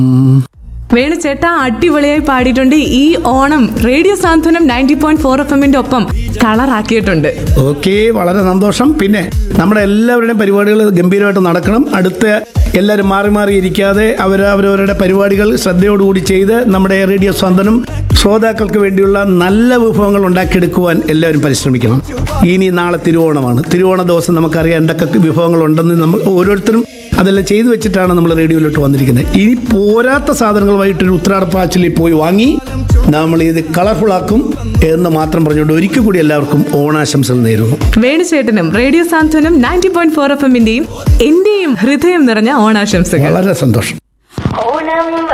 വേണു ചേട്ടാ അടിപൊളിയായി പാടിയിട്ടുണ്ട് ഈ Onam Radio Santhwanam ninety point four F എമ്മിന്റെ ഒപ്പം കളറാക്കിയിട്ടുണ്ട് ഓക്കെ വളരെ സന്തോഷം പിന്നെ നമ്മുടെ എല്ലാവരുടെയും പരിപാടികൾ ഗംഭീരമായിട്ട് നടക്കണം അടുത്ത എല്ലാവരും മാറി മാറി ഇരിക്കാതെ അവർ അവരവരുടെ പരിപാടികൾ ശ്രദ്ധയോടുകൂടി ചെയ്ത് നമ്മുടെ റേഡിയോ സ്വാന്തനം ശ്രോതാക്കൾക്ക് വേണ്ടിയുള്ള നല്ല വിഭവങ്ങൾ ഉണ്ടാക്കിയെടുക്കുവാൻ എല്ലാവരും പരിശ്രമിക്കണം ഇനി നാളെ തിരുവോണമാണ് തിരുവോണ ദിവസം നമുക്കറിയാം എന്തൊക്കെ വിഭവങ്ങളുണ്ടെന്ന് നമ്മൾ ഓരോരുത്തരും അതെല്ലാം ചെയ്തു വെച്ചിട്ടാണ് നമ്മൾ റേഡിയോയിലോട്ട് വന്നിരിക്കുന്നത് ഇനി പോരാത്ത സാധനങ്ങൾ വൈകിട്ടൊരു ഉത്രാടപ്പാച്ചിലിൽ പോയി വാങ്ങി നമ്മൾ ഇത് കളർഫുൾ ആക്കും എന്ന് മാത്രം പറഞ്ഞുകൊണ്ട് ഒരിക്കൽ കൂടി എല്ലാവർക്കും ഓണാശംസകൾ നേരുന്നു വേണു ചേട്ടനും Radio Santhwanam ninety point four F എമ്മിന്റെയും എന്റെയും ഹൃദയം നിറഞ്ഞ ഓണാശംസകൾ വളരെ സന്തോഷം ഓണം